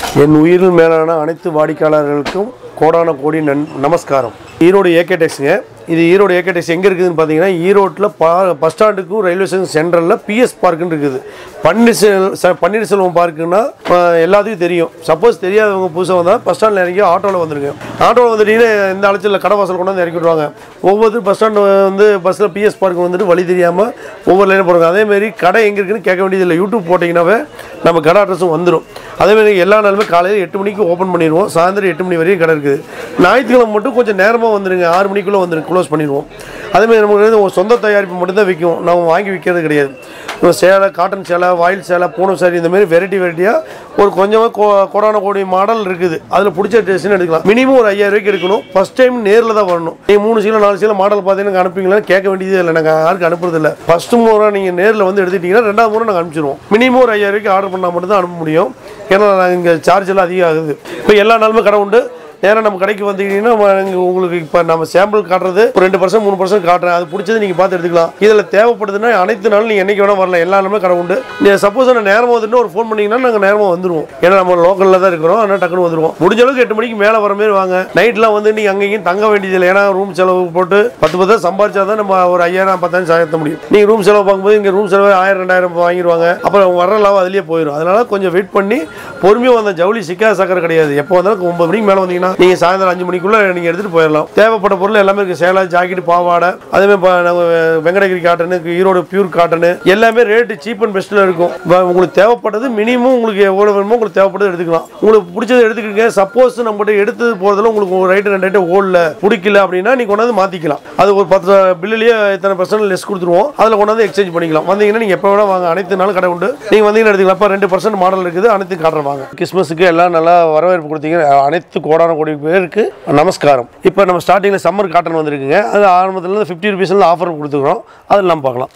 என் உயிரில் மேலான அனைத்து வாடிக்கையாளர்களுக்கும் கோடான கோடி நன் நமஸ்காரம் ஈரோடு ஏகே டெக்ஸுங்க இது ஈரோடு ஏகே டெக்ஸ் எங்கே இருக்குதுன்னு பார்த்தீங்கன்னா ஈரோட்டில் பா பஸ் ஸ்டாண்டுக்கும் ரயில்வே ஸ்டேஷன் சென்ட்ரலில் பிஎஸ் பார்க்குன்னு இருக்குது பன்னீர்செல் ச பன்னீர்செல்வம் பார்க்குன்னா எல்லாத்துக்கும் தெரியும் சப்போஸ் தெரியாதவங்க புதுசாக வந்தால் பஸ் ஸ்டாண்டில் இறங்கி ஆட்டோவில் வந்துருங்க ஆட்டோவில் வந்துட்டீங்கன்னா இந்த அலைச்சலில் கடை வாசல் கொண்டு வந்து இறக்கி விடுவாங்க ஒவ்வொரு பஸ் ஸ்டாண்டு வந்து பஸ்ஸில் பிஎஸ் பார்க் வந்துட்டு வழி தெரியாமல் ஒவ்வொரு லைனில் போகிறாங்க அதேமாரி கடை எங்கே இருக்குன்னு கேட்க வேண்டியதில்லை யூடியூப் போட்டிங்கன்னாவே நம்ம கடை அட்ரஸும் வந்துடும் அதேமாரி எல்லா நாளுமே காலையில் எட்டு மணிக்கு ஓப்பன் பண்ணிடுவோம் சாயந்தரம் எட்டு மணி வரையும் கடை இருக்குது ஞாயிற்றுக்கிழமை மட்டும் கொஞ்சம் நேரமாக வந்துருங்க ஆறு மணிக்குள்ளே வந்துருங்க க்ளோஸ் பண்ணிடுவோம் அதேமாதிரி நமக்கு வந்து ஒரு சொந்த தயாரிப்பு மட்டும்தான் விற்கும் நம்ம வாங்கி விற்கிறது கிடையாது இப்போ சேலை காட்டன் சேலை வாயில் சேலை பூனம் சாரி இந்த மாதிரி வெரைட்டி வெரைட்டியாக ஒரு கொஞ்சமாக கோ கொரோனா கோடி மாடல் இருக்குது அதில் பிடிச்ச ட்ரெஸ்ன்னு எடுக்கலாம் மினிமம் ஒரு ஐயாயிரம் ரூபாய்க்கு எடுக்கணும் ஃபஸ்ட் டைம் நேரில் தான் வரணும் நீங்கள் மூணு சீலை நாலு சீலை மாடல் பார்த்தீங்கன்னா அனுப்புவீங்களா கேட்க வேண்டியதே இல்லை நாங்கள் யாருக்கும் அனுப்புறதில்ல ஃபஸ்ட்டு முறை நீங்கள் நேரில் வந்து எடுத்துட்டீங்கன்னா ரெண்டாவது முறை நாங்கள் அனுப்பிச்சிடுவோம் மினிமம் ஒரு ஐயாயிரம் ரூபாய்க்கு ஆர்டர் பண்ணால் மட்டும் தான் அனுப்ப முடியும் ஏன்னா நாங்கள் இங்கே சார்ஜ் எல்லாம் அதிகம் ஆகுது இப்போ எல்லா நாளுமே கடை உண்டு நேராக நம்ம கடைக்கு வந்தீங்கன்னா நம்ம இங்க உங்களுக்கு இப்போ நம்ம சாம்பிள் காட்டுறது ஒரு ரெண்டு பர்சன்ட் மூணு பர்சன்ட் காட்டுறேன் அது பிடிச்சது நீங்கள் பார்த்து எடுத்துக்கலாம் இதில் தேவைப்படுதுன்னா அனைத்து நாளும் நீங்கள் என்னைக்கு வேணால் வரலாம் எல்லா நாளுமே கடை உண்டு நீங்கள் சப்போஸ் நான் நேரமாக வந்துட்டு ஒரு ஃபோன் பண்ணிங்கன்னா நாங்கள் நேரமாக வந்துருவோம் ஏன்னா நம்ம லோக்கலில் தான் இருக்கிறோம் அதனால் டக்குன்னு வந்துருவோம் முடிஞ்ச அளவுக்கு எட்டு மணிக்கு மேலே வர மாதிரி வாங்க நைட்லாம் வந்து நீங்கள் அங்கேயும் தங்க வேண்டியதில்லை ஏன்னா ரூம் செலவு போட்டு பத்து பத்து சம்பாரிச்சா தான் நம்ம ஒரு ஐயாயிரம் பத்தாயிரம் சாயத்த முடியும் நீங்கள் ரூம் செலவு பார்க்கும்போது இங்கே ரூம் செலவு ஆயிரம் ரெண்டாயிரம் வாங்கிடுவாங்க அப்புறம் வர லாபம் அதுலேயே போயிடும் அதனால கொஞ்சம் வெயிட் பண்ணி பொறுமையாக வந்த ஜவுளி சிக்காத சக்கரை கிடையாது எப்போ வந்தாலும் ஒன்பது மணிக்கு மேலே வந்தீங்கன்னா நீங்கள் சாயந்தரம் அஞ்சு மணிக்குள்ளே நீங்கள் எடுத்துகிட்டு போயிடலாம் தேவைப்பட்ட பொருள் எல்லாமே இருக்குது சேலை ஜாக்கெட் பாவாடை அதேமாதிரி இப்போ நம்ம Venkatagiri cotton Erode pure cotton எல்லாமே ரேட்டு சீப் அண்ட் பெஸ்ட்டில் இருக்கும் வ- உங்களுக்கு தேவைப்பட்டது மினிமம் உங்களுக்கு எவ்வளோ வேணுமோ உங்களுக்கு தேவைப்பட்டது எடுத்துக்கலாம் உங்களுக்கு பிடிச்சது எடுத்துக்கங்க சப்போஸ் நம்மகிட்ட எடுத்து போகிறதுல உங்களுக்கு ஒரு ரைட்டு ரெண்டு ரைட்டு ஓடல பிடிக்கல அப்படின்னா நீ கொண்டாந்து மாற்றிக்கலாம் அது ஒரு பத்து பில்லுலேயே இத்தனை பர்சன்ட் லெஸ் கொடுத்துருவோம் அதில் கொண்டாந்து எக்ஸ்சேஞ்ச் பண்ணிக்கலாம் வந்தீங்கன்னா நீங்கள் எப்போ வேணா வாங்க அனைத்து நாளும் கடை உண்டு நீங்கள் வந்தீங்கன்னா எடுத்துக்கலாம் இப்போ ரெண்டு பர்சன்ட் மாடல் இருக்குது அனைத்து காட்டுறேன் வாங்க கிறிஸ்மஸுக்கு எல்லாம் நல்லா வரவேற்பு கொடுத்தீங்க அனைத்து கோடான கோடி பேருக்கு நமஸ்காரம் இப்போ நம்ம ஸ்டார்டிங்கில் சம்மர் காட்டன் வந்திருக்குங்க அது ஆரம்பத்துலேருந்து ஃபிஃப்டி ருபீஸ்ல ஆஃபர் கொடுத்துக்கிறோம் அதில் நம்ம பார்க்கலாம்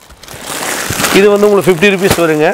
இது வந்து உங்களுக்கு ஃபிஃப்டி ருபீஸ் வருங்க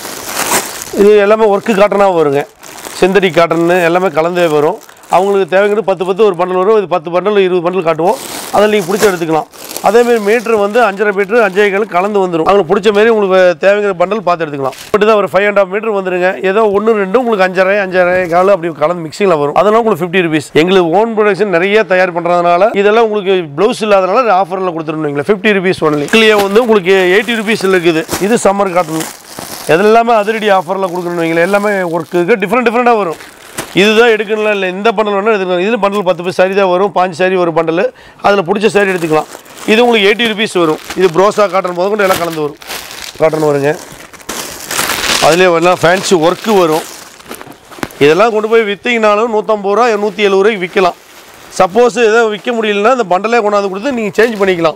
இது எல்லாமே ஒர்க்கு காட்டனாக வருங்க சிந்தடிக் காட்டன் எல்லாமே கலந்தே வரும் அவங்களுக்கு தேவைங்கிறது பத்து பத்து ஒரு பண்டல் வரும் இது பத்து பண்டல் இருபது பண்டல் காட்டுவோம் அதில் நீங்கள் பிடிச்ச எடுத்துக்கலாம் அதேமாரி மீட்ரு வந்து அஞ்சரை மீட்ரு அஞ்சே கால் கலந்து வந்துடும் அவங்களுக்கு பிடிச்ச மாதிரி உங்களுக்கு தேவைங்கிற பண்டல் பார்த்து எடுத்துக்கலாம் இப்படி தான் ஒரு ஃபைவ் அண்ட் ஆஃப் மீட்டர் வந்துருங்க ஏதோ ஒன்று ரெண்டு உங்களுக்கு அஞ்சரை அஞ்சரை கால் அப்படி கலந்து மிக்சிங்கில் வரும் அதெல்லாம் உங்களுக்கு ஃபிஃப்டி ருபீஸ் எங்களுக்கு ஓன் ப்ரொடக்ஷன் நிறைய தயார் பண்ணுறதுனால இதெல்லாம் உங்களுக்கு ப்ளவுஸ் இல்லாதனால ஆஃபரில் கொடுத்துருந்தீங்களா ஃபிஃப்டி ருபீஸ் ஒன்லி இதுலேயே வந்து உங்களுக்கு எயிட்டி ருபீஸ் இருக்குது இது சம்மர் காட்டன் எல்லாமே அதிரடி ஆஃபரில் கொடுக்கணும் வைங்களேன் எல்லாமே ஒர்க்கு டிஃப்ரெண்ட் டிஃப்ரெண்ட்டாக வரும் இதுதான் எடுக்கணும் இல்லை இந்த பண்டல் வேணால் எடுத்துக்கலாம் இது பண்டல் பத்து பீஸ் சாரி தான் வரும் பாஞ்சு சாரி ஒரு பண்டல் அதில் பிடிச்ச சாரி எடுத்துக்கலாம் இது உங்களுக்கு எயிட்டி ருபீஸ் வரும் இது ப்ரோசா காட்டன் போது கூட எல்லாம் கலந்து வரும் காட்டன் வருங்க அதுலேயே எல்லாம் ஃபேன்சி ஒர்க்கு வரும் இதெல்லாம் கொண்டு போய் விற்றீங்கனாலும் நூற்றம்பது ரூபா நூற்றி எழுபது ரூபாய்க்கு விற்கலாம் சப்போஸ் எதோ விற்க முடியலன்னா இந்த பண்டலே கொண்டாந்து கொடுத்து நீங்கள் சேஞ்ச் பண்ணிக்கலாம்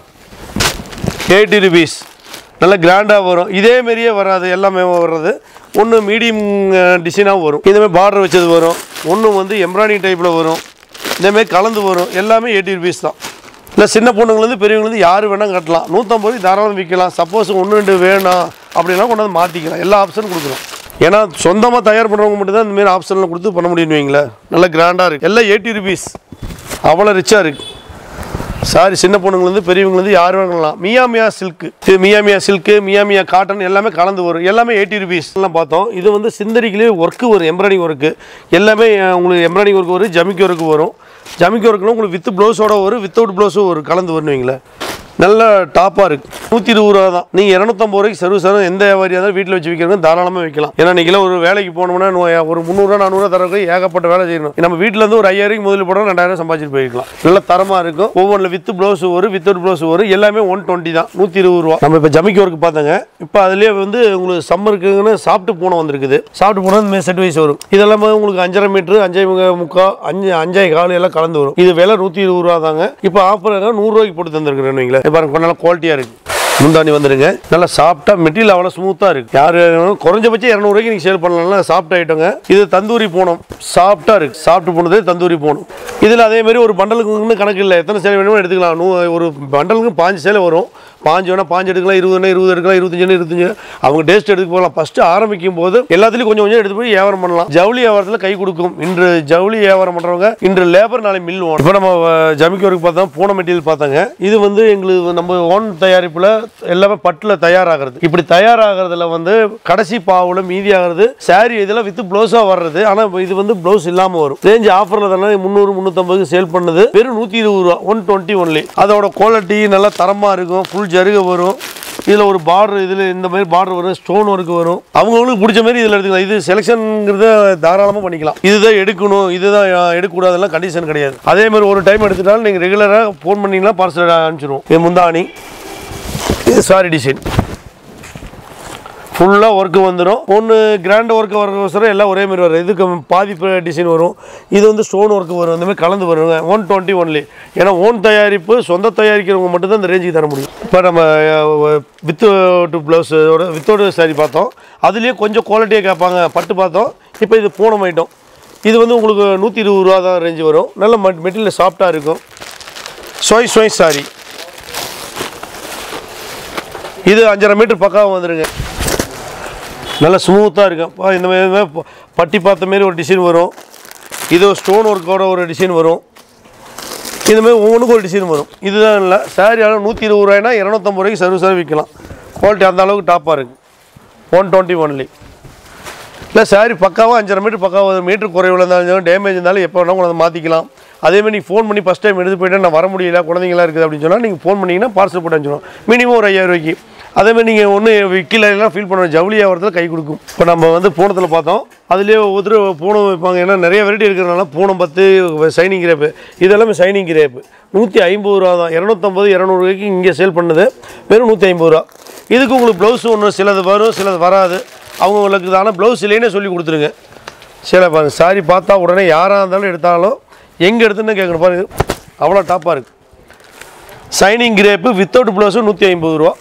எயிட்டி ருபீஸ் நல்லா கிராண்டாக வரும் இதே மாதிரியே வராது எல்லாமே வர்றது ஒன்று மீடியம் டிசைனாக வரும் இதேமாதிரி பார்டர் வச்சது வரும் ஒன்று வந்து எம்ப்ராய்டிங் டைப்பில் வரும் இதேமாரி கலந்து வரும் எல்லாமே எயிட்டி ருபீஸ் தான் இல்லை சின்ன பொண்ணுங்கலேருந்து பெரியவங்கலேருந்து யார் வேணால் கட்டலாம் நூற்றம்பது ரூபாய் தாராளம் விற்கலாம் சப்போஸ் ஒன்று ரெண்டு வேணாம் அப்படின்னா கொண்டாந்து மாற்றிக்கலாம் எல்லா ஆப்ஷனும் கொடுக்குறோம் ஏன்னா சொந்தமாக தயார் பண்ணுறவங்க மட்டும்தான் இந்த மாதிரி ஆப்ஷனில் கொடுத்து பண்ண முடியும்னு வைங்களேன் நல்லா கிராண்டாக இருக்குது எல்லாம் எயிட்டி ருபீஸ் அவ்வளோ ரிச்சாக இருக்குது சாரி சின்ன பொண்ணுங்கலேருந்து பெரியவங்கலேருந்து யார் வேணலாம் மியாமியா சில்க்கு இது மியாமியா சில்க்கு மியாமியா காட்டன் எல்லாமே கலந்து வரும் எல்லாமே எயிட்டி ருபீஸ் எல்லாம் பார்த்தோம் இது வந்து சிந்தரிக்கிலே ஒர்க்கு வரும் எம்ப்ராய்டிங் ஒர்க்கு எல்லாமே அஹ், உங்களுக்கு எம்ப்ராய்டிங் ஒர்க் வரும் ஜமிக்கி ஒர்க்கு வரும் ஜமிக்கி ஒர்க்குனா உங்களுக்கு வித் ப்ளவுஸோட வரும் வித்தவுட் ப்ளவுஸும் ஒரு கலந்து வருன்னு வைங்களேன் நல்ல டாப்பாக இருக்குது நூற்றி இருபது ரூபா தான் நீங்கள் இரநூத்தம்பது ரூபாய்க்கு சர்வீஸ் ஆகும் எந்த வியாபாரியாக இருந்தாலும் வீட்டில் வச்சு விற்கிறவங்க தாராளமாக வைக்கலாம் ஏன்னா நீங்களாம் ஒரு வேலைக்கு போனோம்னா நூ- ஒரு முந்நூறுரூவா நானூறுவா தரக்கு ஏகப்பட்ட வேலை செய்யணும் நம்ம வீட்டில் இருந்து ஒரு ஐயாயிரம் முதல் போடுறோம் ரெண்டாயிரம் சம்பாதிச்சிட்டு போய்க்கலாம் நல்ல தரமாக இருக்கும் ஒவ்வொன்றில் வித் ப்ளவுஸ் வரும் வித்தவுட் ப்ளவுஸ் வரும் எல்லாமே ஒன் டுவெண்ட்டி தான் நூற்றி இருபது ரூபா நம்ம இப்போ ஜமிக்கி ஒர்க்கு பார்த்தாங்க இப்போ அதுலேயே வந்து உங்களுக்கு சம்மருக்குன்னு சாப்பிட்டு பூனை வந்திருக்குது சாப்பிட்டு பூனை இந்த செட் வைஸ் வரும் இதெல்லாமே உங்களுக்கு அஞ்சரை மீட்ரு அஞ்சே முக்கா- முக்கா அஞ்சு அஞ்சே கால் எல்லாம் கலந்து வரும் இது விலை நூற்றி இருபது ரூபா தாங்க இப்போ ஆஃபர் நூறுரூவாய்க்கு போட்டு தந்துருக்குறேன் வைங்களேன் இப்போ பாருங்க கொஞ்சம் நல்லா குவாலிட்டியாக இருக்குது முந்தாணி வந்துருங்க நல்லா சாஃப்டாக மெட்டீரியல் அவ்வளோ ஸ்மூத்தாக இருக்குது யார் குறைஞ்சபட்சம் இரநூறுவாய்க்கு நீங்கள் சேல் பண்ணலாம் சாஃப்ட் ஐட்டங்க இது தந்தூரி போனோம் சாஃப்டாக இருக்குது சாப்பிட்டு போனது தந்தூரி போனோம் இதில் அதே மாதிரி ஒரு பண்டலுக்குன்னு கணக்கு இல்லை எத்தனை சேலை வேணுமோ எடுத்துக்கலாம் நூ ஒரு பண்டலுக்கு பாஞ்சு சேலை வரும் பாஞ்சு வேணா பாஞ்சு எடுக்கலாம் இருபது வேணா இருபது எடுக்கலாம் இருபத்தஞ்சு இருபத்தஞ்சு அவங்க டேஸ்ட் எடுக்க போகலாம் ஃபஸ்ட்டு ஆரம்பிக்கும் போது எல்லாத்துலேயும் கொஞ்சம் கொஞ்சம் எடுத்து போய் வியாபாரம் பண்ணலாம் ஜவுளி வியாபாரத்தில் கை கொடுக்கும் இன்று ஜவுளி வியாபாரம் பண்ணுறவங்க இன்று லேபர் நாளை மில் ஓடும் இப்போ நம்ம அஹ், ஜமிக்கி ஒர்க் பார்த்தோம் பூனை மெட்டீரியல் பார்த்தாங்க இது வந்து எங்களுக்கு நம்ம ஓன் தயாரிப்பில் எல்லாமே பட்டில் தயாராகிறது இப்படி தயாராகிறதுல வந்து கடைசி பாவில் மீதி ஆகிறது சாரி இதெல்லாம் வித்து ப்ளவுஸாக வர்றது ஆனால் இது வந்து ப்ளவுஸ் இல்லாமல் வரும் ரேஞ்ச் ஆஃபரில் தானே முந்நூறு முந்நூற்றம்பது சேல் பண்ணுது வெறும் நூற்றி இருபது ரூபா ஒன் டுவெண்ட்டி ஒன்லி அதோட குவாலிட்டி நல்லா தரமாக இருக்கும் ஃபுல் ஜருக வரும் இதில் ஒரு பார்டர் இதில் இந்த மாதிரி பார்டர் வரும் ஸ்டோன் ஒர்க் வரும் அவங்கவுங்களுக்கு பிடிச்ச மாதிரி இதில் எடுத்துக்கலாம் இது செலெக்ஷனுங்கிறத தாராளமாக பண்ணிக்கலாம் இதுதான் எடுக்கணும் இதுதான் அஹ், எடுக்கக்கூடாதெல்லாம் கண்டிஷன் கிடையாது அதே மாதிரி ஒரு டைம் எடுத்துட்டாலும் நீங்கள் ரெகுலராக ஃபோன் பண்ணிங்கன்னா பார்சல் அனுப்பிச்சிடுவோம் இது முந்தாணி இது சாரி டிசைன் ஃபுல்லாக ஒர்க்கு வந்துடும் ஒன்று கிராண்ட் ஒர்க்கு வரவசரம் எல்லாம் ஒரே மாதிரி வரும் இதுக்கு பாதி டிசைன் வரும் இது வந்து ஸ்டோன் ஒர்க்கு வரும் இந்த மாதிரி கலந்து வருங்க ஒன் டுவெண்ட்டி ஒன்லி ஏன்னா ஓன் தயாரிப்பு சொந்த தயாரிக்கிறவங்க மட்டும்தான் இந்த ரேஞ்சுக்கு தர முடியும் இப்போ நம்ம வித்து டு ப்ளவுஸோட வித்தோட சாரி பார்த்தோம் அதுலேயே கொஞ்சம் குவாலிட்டியாக கேட்பாங்க பட்டு பார்த்தோம் இப்போ இது பூனம் ஐட்டம் இது வந்து உங்களுக்கு நூற்றி இருபது ரூபா தான் ரேஞ்சு வரும் நல்ல மெட்டீரியல் சாஃப்டாக இருக்கும் சொய் சொய் சாரி இது அஞ்சரை மீட்டர் பக்கம் வந்துருங்க நல்லா ஸ்மூத்தாக இருக்கும் பா, இந்த மாதிரி இந்த மாதிரி ப- பட்டி பார்த்த மாரி ஒரு டிசைன் வரும் இது ஸ்டோன் ஒர்க்கோட ஒரு டிசைன் வரும் இந்த மாதிரி ஒவ்வொன்றுக்கும் ஒரு டிசைன் வரும் இதுதான் இல்லை சாரி அளவு நூற்றி இருபது ரூபாய்னா இரநூத்தம்பது ரூபாய்க்கு சர்வீஸாக விற்கலாம் குவாலிட்டி அந்த அளவுக்கு டாப்பாக இருக்குது ஒன் டுவெண்ட்டி ஒன்லி இல்லை சாரி பக்காவாக அஞ்சரை மீட்டர் பக்காவாக மீட்டர் குறைவில் இருந்தாலும் டேமேஜ் இருந்தாலும் எப்போ வேணால் கொண்டு மாற்றிக்கலாம் அதேமாதிரி நீங்கள் ஃபோன் பண்ணி ஃபஸ்ட் டைம் எடுத்து போயிட்டு நான் வர முடியல குழந்தைங்களா இருக்குது அப்படின்னு சொன்னால் நீங்கள் ஃபோன் பண்ணிங்கன்னா பார்சல் போட்டு அனுப்பிச்சிடும் மினிமம் ஒரு ஐயாயிரம் ரூபாய்க்கு அதேமாதிரி நீங்கள் ஒன்று விற்கலாம் ஃபீல் பண்ண ஜவுளி வியாபாரத்தில் கை கொடுக்கும் இப்போ நம்ம வந்து பூனத்தில் பார்த்தோம் அதுலேயே ஒவ்வொருத்தர் பூனம் வைப்பாங்க ஏன்னா நிறைய வெரைட்டி இருக்கிறதுனால பூனம் பத்து சைனிங் கிரேப்பு இதெல்லாமே சைனிங் கிரேப்பு நூற்றி ஐம்பது ரூபா தான் இரநூத்தம்பது இரநூறுவாய்க்கு இங்கே சேல் பண்ணுது வெறும் நூற்றி ஐம்பது ரூபா இதுக்கு உங்களுக்கு ப்ளவுஸ் ஒன்று சிலது வரும் சிலது வராது அவங்களுக்கு ஆனால் ப்ளவுஸ் இல்லைன்னே சொல்லி கொடுத்துருங்க சரி பாருங்க சாரி பார்த்தா உடனே யாராக இருந்தாலும் எடுத்தாலும் எங்கே எடுத்துன்னு கேட்கணும் பாருங்க அவ்வளோ டாப்பாக இருக்குது சைனிங் கிரேப்பு வித்தவுட் ப்ளவுஸும் நூற்றி ஐம்பது ரூபா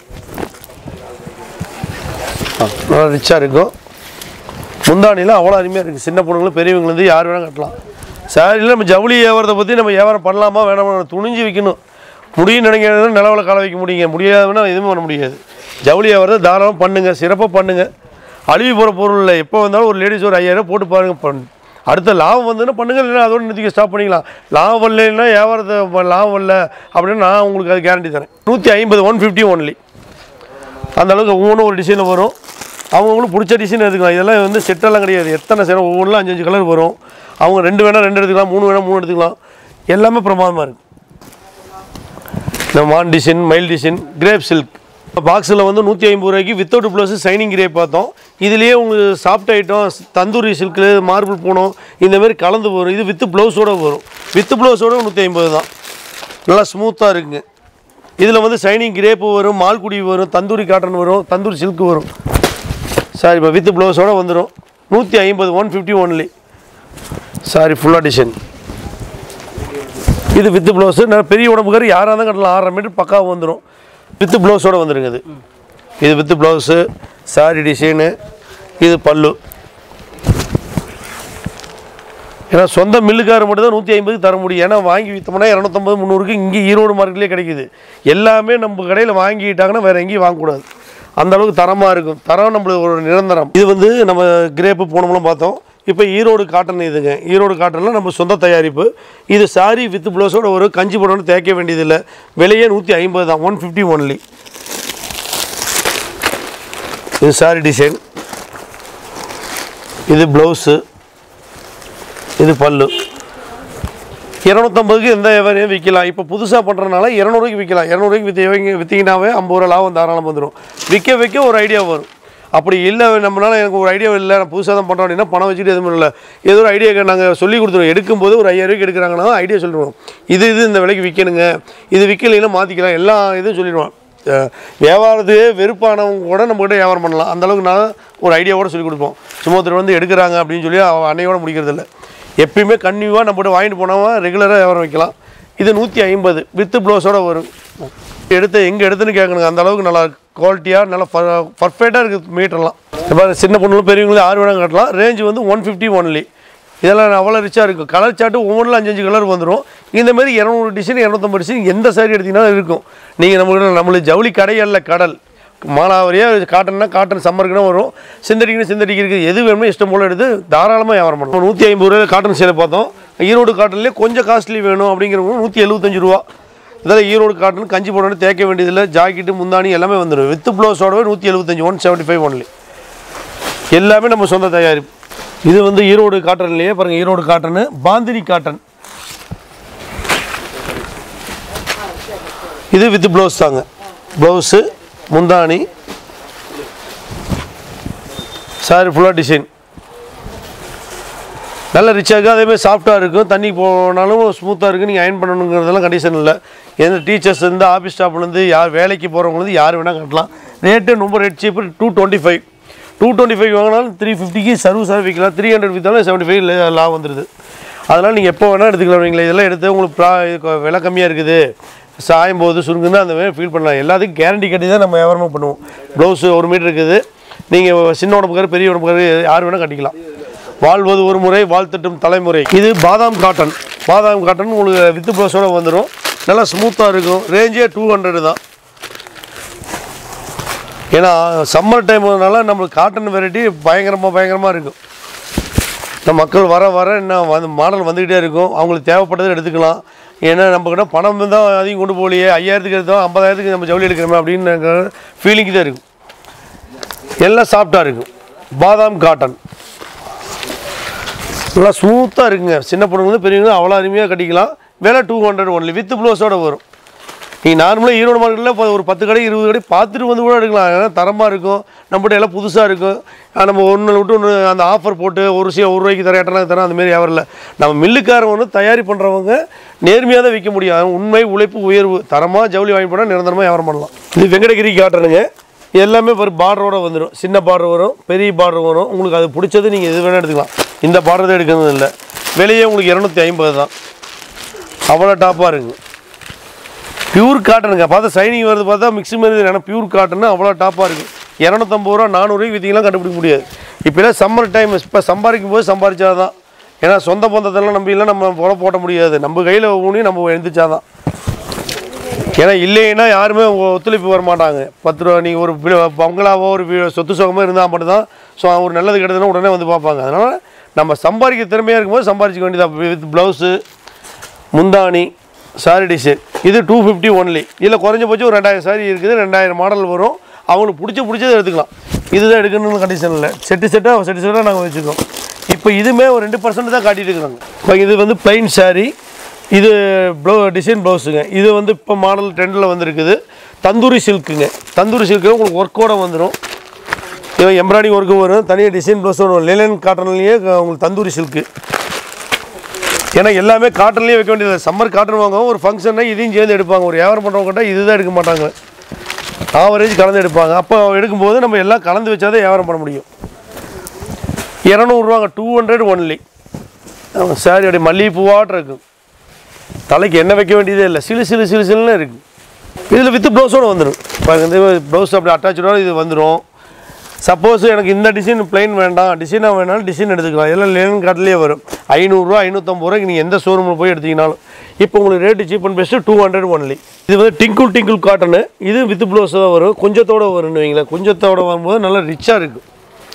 ஆ, நல்லா ரிச்சாக இருக்கும் முந்தானிலாம் அவ்வளோ அருமையாக இருக்குது சின்ன பொண்ணுங்களும் பெரியவங்களும் யார் வேணால் கட்டலாம் சாரியில் நம்ம ஜவுளி வியாபாரத்தை பற்றி நம்ம வியாபாரம் பண்ணலாமா வேணாமா துணிஞ்சு விற்கணும் முடியும் நினைக்கிறது நிலவில் கால வைக்க முடியுங்க முடியாதுன்னா எதுவும் பண்ண முடியாது ஜவுளி வியாபாரத்தை தாராளமாக பண்ணுங்கள் சிறப்பாக பண்ணுங்கள் அழுவி போகிற பொருள் இல்லை எப்போ வந்தாலும் ஒரு லேடிஸ் ஒரு ஐயாயிரம் போட்டு பாருங்க பண் அடுத்த லாபம் வந்ததுன்னா பண்ணுங்க இல்லைன்னா அதோட நிறுத்திக்க ஸ்டாப் பண்ணிக்கலாம் லாபம் வரலைன்னா வியாபாரத்தை ப- லாபம் வரல அப்படின்னு நான் உங்களுக்கு அது கேரண்டி தரேன் நூற்றி ஐம்பது ஒன் ஃபிஃப்டி ஒன்லி அந்த அளவுக்கு ஒவ்வொன்றும் ஒரு டிசைனில் வரும் அவங்கவுங்களுக்கு பிடிச்ச டிசைன் எடுத்துக்கலாம் இதெல்லாம் வந்து செட்டெல்லாம் கிடையாது எத்தனை சேரம் ஒவ்வொன்றும் அஞ்சு அஞ்சு கலர் வரும் அவங்க ரெண்டு வேணால் ரெண்டு எடுத்துக்கலாம் மூணு வேணால் மூணு எடுத்துக்கலாம் எல்லாமே பிரமாதமாக இருக்குது இந்த மான் டிசைன் மயில் டிசைன் கிரேப் சில்க் பாக்ஸில் வந்து நூற்றி ஐம்பது ரூபாய்க்கு வித்தவுட் ப்ளஸ் சைனிங் கிரேப் பார்த்தோம் இதுலேயே உங்களுக்கு soft item tandoori silk marble Poonam இந்த மாதிரி கலந்து வரும் இது வித்து ப்ளவுஸோடு வரும் வித்து ப்ளவுஸோட நூற்றி ஐம்பது தான் நல்லா ஸ்மூத்தாக இருக்குங்க இதில் வந்து சைனிங் கிரேப்பு வரும் மால்குடி வரும் தந்தூரி காட்டன் வரும் தந்தூரி சில்க் வரும் சாரி இப்போ வித் ப்ளவுஸோட வந்துடும் நூற்றி ஐம்பது ஒன் ஃபிஃப்டி ஒன்லி சாரி ஃபுல்லாக டிசைன் இது வித் ப்ளவுஸு நல்ல பெரிய உடம்புக்கார் யாராக இருந்தால் கட்டலாம் ஆறரை மீட்டர் பக்காவாக வந்துடும் வித் ப்ளவுஸோட வந்துருங்க இது இது வித் ப்ளவுஸு சாரி டிசைனு இது பல்லு ஏன்னா சொந்த மில்லுக்காரர் மட்டும் தான் நூற்றி ஐம்பதுக்கு தர முடியும் ஏன்னா வாங்கி விற்றோம்னா இரநூத்தம்பது முந்நூறுக்கு இங்கே ஈரோடு மார்க்கெட்லேயே கிடைக்குது எல்லாமே நம்ம கடையில் வாங்கிட்டாங்கன்னா வேறு எங்கேயும் வாங்கக்கூடாது அந்த அளவுக்கு தரமாக இருக்கும் தரம் நம்மளுக்கு ஒரு நிரந்தரம் இது வந்து நம்ம கிரேப்பு போனோம்லாம் பார்த்தோம் இப்போ ஈரோடு காட்டன் இதுங்க ஈரோடு காட்டனில் நம்ம சொந்த தயாரிப்பு இது சாரி வித் ப்ளவுஸோட ஒரு கஞ்சி போடணும் தேய்க்க வேண்டியதில்லை விலையே நூற்றி ஐம்பது தான் ஒன் ஃபிஃப்டி ஒன்லி இது சாரி டிசைன் இது ப்ளவுஸு இது பல்லு இரநூத்தம்பதுக்கு எந்த வியாபாரியும் விற்கலாம் இப்போ புதுசாக பண்ணுறதுனால இரநூறுக்கு விற்கலாம் இரநூறுக்கு விற்று விற்றீங்கன்னாவே ஐம்பது ரூபா லாபம் தாராளம் வந்துடும் விற்க விற்க ஒரு ஐடியா வரும் அப்படி இல்லை நம்மளால எனக்கு ஒரு ஐடியா இல்லை நான் புதுசாக தான் பண்ணுறோம் அப்படின்னா பணம் வச்சுட்டு எதுவும் இல்லை ஏதோ ஒரு ஐடியா நாங்கள் சொல்லி கொடுத்துருவோம் எடுக்கும்போது ஒரு ஐயாயிரம் எடுக்கிறாங்கன்னா ஐடியா சொல்லிடுவோம் இது இது இந்த விலைக்கு விற்கணுங்க இது விற்கலைன்னா மாற்றிக்கலாம் எல்லா இதுவும் சொல்லிடுவோம் அஹ் வியாபாரத்தையே வெறுப்பானவங்க கூட நம்மகிட்ட வியாபாரம் பண்ணலாம் அந்த அளவுக்கு நான் ஒரு ஐடியாவோட சொல்லி கொடுப்போம் சும்மா ஒருத்தர் வந்து எடுக்கிறாங்க அப்படின்னு சொல்லி அவன் அன்னையோட முடிக்கிறதில்ல எப்பயுமே கன்னியூவாக நம்மகிட்ட வாங்கிட்டு போனவன் ரெகுலராக வியாபாரம் வைக்கலாம் இது நூற்றி ஐம்பது வித்து ப்ளவுஸோட வரும் எடுத்து எங்கே எடுத்துன்னு கேட்கணுங்க அந்த அளவுக்கு நல்லா குவாலிட்டியாக நல்லா பர்ஃபெக்டாக இருக்குது மீட்டர்லாம் இப்போ சின்ன பொண்ணுங்களும் பெரியவங்களும் ஆறு வேணாம் கட்டலாம் ரேஞ்ச் வந்து ஒன் ஃபிஃப்டி ஒன்லி இதெல்லாம் அவ்வளோ ரிச்சாக இருக்கும் கலர் சார்ட்டு ஒவ்வொன்றில் அஞ்சு அஞ்சு கலர் வந்துடும் இந்த மாதிரி இரநூறு டிசைன் இரநூத்தம்பது டிசைன் எந்த சாரி எடுத்தீங்கன்னாலும் இருக்கும் நீங்கள் நம்மளுக்கு நம்மளுக்கு ஜவுளி கடை அல்ல கடல் மானாவரியாக காட்டன்னா காட்டன் சம்மருக்குனா வரும் சிந்தடிக்குன்னு சிந்தடிக்கு இருக்குது எது வேணுமோ இஷ்டம் போல் எடுத்து தாராளமாக வியாபாரம் பண்ணலாம் நூற்றி ஐம்பது ரூபாய் காட்டன் சேலை பார்த்தோம் ஈரோடு காட்டன்லேயே கொஞ்சம் காஸ்ட்லி வேணும் அப்படிங்கிறவங்க நூற்றி எழுபத்தஞ்சு ரூபா இதெல்லாம் ஈரோடு காட்டன் கஞ்சி போடணும் தேய்க்க வேண்டியதில்லை ஜாக்கெட்டு முந்தானி எல்லாமே வந்துடும் வித் ப்ளவுஸோடவே நூற்றி எழுபத்தஞ்சு ஒன் செவன்ட்டி ஃபைவ் ஒன்லி எல்லாமே நம்ம சொந்த தயாரிப்பு இது வந்து ஈரோடு காட்டன்லேயே பாருங்கள் ஈரோடு காட்டனு பாந்தினி காட்டன் இது வித் ப்ளவுஸ் தாங்க ப்ளவுஸு முந்தானி சாரி ஃபுல்லாக டிசைன் நல்ல ரிச்சாக இருக்குது அதேமாதிரி சாஃப்டாக இருக்கும் தண்ணி போனாலும் ஸ்மூத்தாக இருக்குது நீங்கள் அயன் பண்ணணுங்கிறதெல்லாம் கண்டிஷன் இல்லை எந்த டீச்சர்ஸ் இருந்து ஆஃபீஸ் ஸ்டாஃப்லேருந்து யார் வேலைக்கு போகிறவங்கலேருந்து யார் வேணால் கட்டலாம் ரேட்டு ரொம்ப rate cheap two twenty five two twenty five வாங்கினாலும் த்ரீ ஃபிஃப்டிக்கு சர்வீஸாக விற்கலாம் த்ரீ ஹண்ட்ரட் விற்றாலும் செவன்ட்டி ஃபைவ் லாபம் வந்துடுது அதனால் நீங்கள் எப்போ வேணால் எடுத்துக்கலாம் நீங்களே இதெல்லாம் எடுத்து உங்களுக்கு ப்ரா இது விலை கம்மியாக இருக்குது சாயும் போது சுருங்குன்னு அந்த மாதிரி ஃபீல் பண்ணலாம் எல்லாத்துக்கும் கேரண்டி கட்டி தான் நம்ம வியாபாரமாக பண்ணுவோம் ப்ளவுஸு ஒரு மீட்டர் இருக்குது நீங்கள் சின்ன உடம்புக்காரு பெரிய உடம்புக்காரு யார் வேணால் கட்டிக்கலாம் வாழ்வது ஒரு முறை வாழ்த்தட்டும் தலைமுறை இது பாதாம் காட்டன் பாதாம் காட்டன் உங்களுக்கு வித்து ப்ளவுஸோட வந்துடும் நல்லா ஸ்மூத்தாக இருக்கும் ரேஞ்சே டூ ஹண்ட்ரடு தான் ஏன்னா சம்மர் டைம்னால நம்மளுக்கு காட்டன் வெரைட்டி பயங்கரமாக பயங்கரமாக இருக்கும் இந்த மக்கள் வர வர இன்னும் வந்து மாடல் வந்துக்கிட்டே இருக்கும் அவங்களுக்கு தேவைப்பட்டதை எடுத்துக்கலாம் ஏன்னா நம்ம கிட்ட பணம் தான் அதிகம் கொண்டு போகலையே ஐயாயிரத்துக்கு எடுத்தோம் ஐம்பதாயிரத்துக்கு நம்ம ஜவுளி எடுக்கிறோமே அப்படின்னு ஃபீலிங் தான் இருக்கும் எல்லாம் சாஃப்டாக இருக்கும் பாதாம் காட்டன் நல்லா ஸ்மூத்தாக இருக்குங்க சின்ன பொண்ணுங்க பெரியவங்க அவ்வளோ அருமையாக கட்டிக்கலாம் விலை டூ ஹண்ட்ரட் ஒன்லி வித் ப்ளவுஸோட வரும் நீங்கள் நார்மலாக ஈரோடு மார்க்கெட்டில் இப்போ ஒரு பத்து கடை இருபது கடை பார்த்துட்டு வந்து கூட எடுக்கலாம் ஏன்னா தரமாக இருக்கும் நம்மகிட்ட எல்லாம் புதுசாக இருக்கும் ஆனா, நம்ம ஒன்று விட்டு ஒன்று அந்த ஆஃபர் போட்டு ஒரு சி ஒரு ரூபாய்க்கு தர எட்டனா தரோம் அந்த மாதிரி வியாபாரம் இல்லை நம்ம மில்லுக்காரங்க வந்து தயாரி பண்ணுறவங்க நேர்மையாக தான் விற்க முடியும் அது உண்மை உழைப்பு உயர்வு தரமாக ஜவுளி வாங்கி போனால் நிரந்தரமாக வியாபாரம் பண்ணலாம் இது வெங்கடகிரி காட்டுறனுங்க எல்லாமே ஒரு பார்டரோட வந்துடும் சின்ன பார்டர் வரும் பெரிய பார்டர் வரும் உங்களுக்கு அது பிடிச்சது நீங்கள் எது வேணால் எடுத்துக்கலாம் இந்த பார்டர் தான் எடுக்கிறது இல்லை வெளியே உங்களுக்கு இரநூத்தி ஐம்பது தான் அவ்வளோ டாப்பாக இருக்குங்க பியூர் காட்டனுங்க பார்த்தா சைனிங் வருது பார்த்தா மிக்ஸி மாதிரி ஏன்னா பியூர் காட்டன் அவ்வளோ டாப்பாக இருக்குது இரநூத்தம்பது ரூபா நானூறுரூவாய்க்கு விற்றீங்களாம் கண்டுபிடிக்க முடியாது இப்போலாம் சம்மர் டைம் இப்போ சம்பாதிக்கும் போது சம்பாதிச்சாதான் ஏன்னா சொந்த பந்தத்தெல்லாம் நம்பிலாம் நம்ம புல போட்ட முடியாது நம்ம கையில் ஊனி நம்ம எழுந்திரிச்சாதான் ஏன்னா இல்லைன்னா யாருமே ஒ- ஒத்துழைப்பு வர மாட்டாங்க பத்து ரூபா நீங்கள் ஒரு வீடு- பங்களாவோ ஒரு வீ- சொத்து சுகமோ இருந்தால் மட்டும்தான் ஸோ ஒரு நல்லது கெட்டதுன்னா உடனே வந்து பார்ப்பாங்க அதனால் நம்ம சம்பாதிக்க திறமையாக இருக்கும்போது சம்பாதிச்சிக்க வேண்டியதாக வித் ப்ளவுஸு முந்தானி சாரி டிசைன் இது டூ ஃபிஃப்டி ஒன்லி இதில் குறைஞ்சபட்சம் ஒரு ரெண்டாயிரம் சாரி இருக்குது ரெண்டாயிரம் மாடல் வரும் அவங்களுக்கு பிடிச்ச பிடிச்சதை எடுத்துக்கலாம் இதுதான் எடுக்கணும்னு கண்டிஷன் இல்லை செட்டு செட்டாக செட்டு செட்டாக நாங்கள் வச்சுருக்கோம் இப்போ இதுவுமே ஒரு ரெண்டு பர்சன்ட் தான் காட்டிட்டு இருக்கிறாங்க இப்போ இது வந்து plain saree இது ப்ளவு டிசைன் ப்ளவுஸுங்க இது வந்து இப்போ மாடல் ட்ரெண்டில் வந்துருக்குது தந்தூரி சில்க்குங்க தந்தூரி சில்க்கு உங்களுக்கு ஒர்க்கோட வந்துடும் இது எம்ப்ராய்டிங் ஒர்க்கு வரும் தனியாக டிசைன் ப்ளவுஸ் வரும் லிலன் காட்டன்லேயே உங்களுக்கு தந்தூரி சில்க்கு ஏன்னா எல்லாமே காட்டன்லேயே வைக்க வேண்டியது சம்மர் காட்டன் வாங்குவோம் ஒரு ஃபங்க்ஷன்னா இதையும் சேர்ந்து எடுப்பாங்க ஒரு வியாபாரம் பண்ணுறவங்க கிட்ட இதுதான் எடுக்க மாட்டாங்க ஆவரேஜ் கலந்து எடுப்பாங்க அப்போ எடுக்கும்போது நம்ம எல்லாம் கலந்து வச்சாதான் வியாபாரம் பண்ண முடியும் இரநூறுவாங்க டூ ஹண்ட்ரட் ஒன்லி சாரி அப்படி மல்லிகைப்பூவாட்டம் இருக்கும் தலைக்கு எண்ணெய் வைக்க வேண்டியதே இல்லை சிலு சிலு சிலு சிலுன்னு இருக்குது இதில் வித்து ப்ளவுஸோடு வந்துடும் இப்போ இந்த ப்ளவுஸ் அப்படி அட்டாச்சோட இது வந்துடும் சப்போஸ் எனக்கு இந்த டிசைன் பிளைன் வேண்டாம் டிசைனாக வேணாலும் டிசைன் எடுத்துக்கலாம் எல்லாம் லேன் காட்டிலே வரும் ஐநூறுரூவா ஐநூற்றம்பது ரூபாய்க்கு நீங்கள் எந்த ஷோரூமில் போய் எடுத்தீங்கனாலும் இப்போ உங்களுக்கு rate cheap and best two hundred only இது வந்து டிங்கிள் டிங்கிள் காட்டனு இது வித் ப்ளவுஸ் தான் வரும் கொஞ்சத்தோட வரும்னு வைங்களேன் கொஞ்சத்தோட வரும்போது நல்லா ரிச்சாக இருக்கும்